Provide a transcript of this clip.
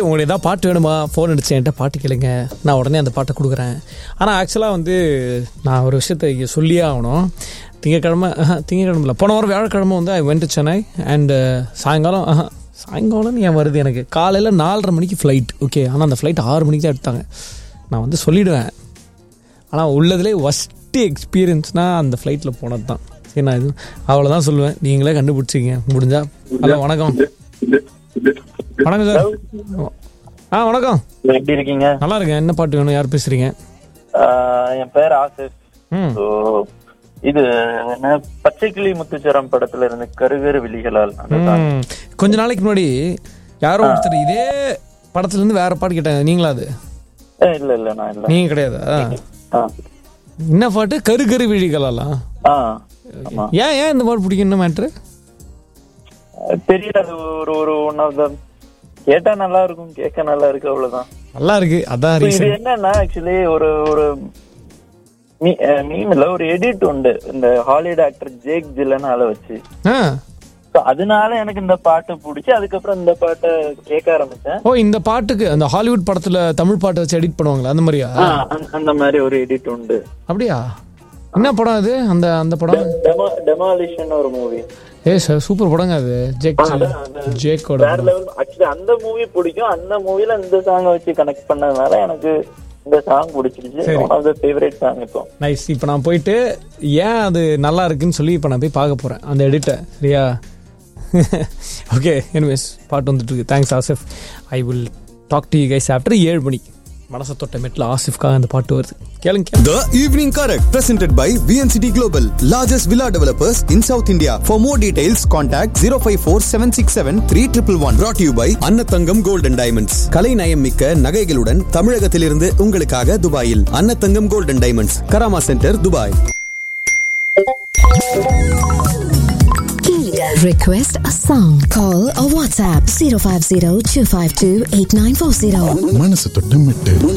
உங்களுக்கு ஏதாவது பாட்டு வேணுமா ஃபோன் அடிச்சு என்கிட்ட பாட்டு கேளுங்க நான் உடனே அந்த பாட்டை கொடுக்குறேன் ஆனால் ஆக்சுவலாக வந்து நான் ஒரு விஷயத்தை இங்கே சொல்லியே ஆகணும் திங்கக்கிழமை ஆஹா, திங்கக்கிழமை இல்லை போன வாரம் வியாழக்கிழமை வந்து ஐ வென்ட் சென்னை அண்டு சாயங்காலம் ஆஹா, சாயங்காலம் ஏன் வருது எனக்கு காலையில் நாலரை மணிக்கு ஃப்ளைட் ஓகே ஆனால் அந்த ஃப்ளைட் ஆறு மணிக்கு தான் எடுத்தாங்க நான் வந்து சொல்லிவிடுவேன் ஆனால் உள்ளதுலே ஒஸ்ட்டு எக்ஸ்பீரியன்ஸ்னால் அந்த ஃப்ளைட்டில் போனது தான் சரி நான் இது அவ்வளோதான் சொல்லுவேன் நீங்களே கண்டுபிடிச்சிங்க முடிஞ்சா ஹலோ வணக்கம் வணக்கம் சார் ஆ வணக்கம் எப்படி இருக்கீங்க நல்லா இருக்கேன் என்ன பாட்டு வேணும் யார் பேசுறீங்க ஆஹ் என் பேர் ஆசிஃப் ம் So, இது என்ன பச்சைக்கிளி முத்துச்சரம் படத்துல இருந்து கருகரு விழிகளால் அந்த song. ம். கொஞ்ச நாளைக்கு முன்னாடி யாரோ ஒருத்தர் இதே படத்துல இருந்து வேற பாட்டு கேட்டாங்க நீங்களா அது ஏ, இல்ல இல்ல நான் இல்ல நீங்க கிடையாது ஆ. என்ன பாட்டு கரு கரு விழிகளெல்லாம் ஆ ஆமா ஏன் ஏன் இந்த பாட்டு பிடிக்கும் என்ன மேட்ரு தெரியல அது ஒரு ஒரு ஒன் ஆஃப் த கேட்டா நல்லா இருக்கும் கேட்க நல்லா இருக்கு அவ்வளவுதான் நல்லா இருக்கு அதான் So, இது ரீசன் என்னன்னா ஆக்சுவலி ஒரு ஒரு மீம்ல ஒரு எடிட் உண்டு இந்த ஹாலிவுட் ஆக்டர் ஜேக் ஜில்லன் ஆள வச்சு ஆ So, அதனால எனக்கு இந்த பாட்டு பிடிச்சி அதுக்கப்புறம் இந்த பாட்டை கேட்க ஆரம்பிச்சேன் ஓ இந்த பாட்டுக்கு அந்த ஹாலிவுட் படத்துல தமிழ் பாட்டை வச்சு எடிட் பண்ணுவாங்களா அந்த மாதிரியா ஆ, அந்த- அந்த மாதிரி ஒரு எடிட் உண்டு அப்படியா என்ன படம் அது அந்த அந்த படம் டெமாலிஷன் ஒரு மூவி ஏ சார் சூப்பர் படங்க அது ஜேக் ஜேக்கோட வேற லெவல் ஆக்சுவலி அந்த மூவி பிடிக்கும் அந்த மூவில இந்த சாங்கை வச்சு கனெக்ட் பண்ணதுனால எனக்கு இந்த சாங் பிடிச்சிருச்சு one of the favourite song இப்போ நைஸ் இப்போ நான் போயிட்டு ஏன் அது நல்லா இருக்குன்னு சொல்லி இப்போ நான் போய் பார்க்க போகிறேன் அந்த எடிட்டை சரியா ஓகே எனிவேஸ் பாட்டு வந்துட்டு இருக்கு thanks Asif I will talk to you guys after ஏழு மணி மனசை தொட்ட மெட்டில் ஆசிஃப்காக அந்த பாட்டு வருது கேளுங்க The Evening Correct, presented by VNCT Global, largest villa developers in South India. For more details, contact 054 767 3111. Brought to you by அன்னத்தங்கம் Gold and Diamonds. கலை நயம் மிக்க நகைகளுடன் தமிழகத்திலிருந்து உங்களுக்காக துபாயில் Annathangam Gold and Diamonds, Karama centre Dubai Request a song. Call or WhatsApp 050 252 8940. மனசு தொட்டு மெட்டு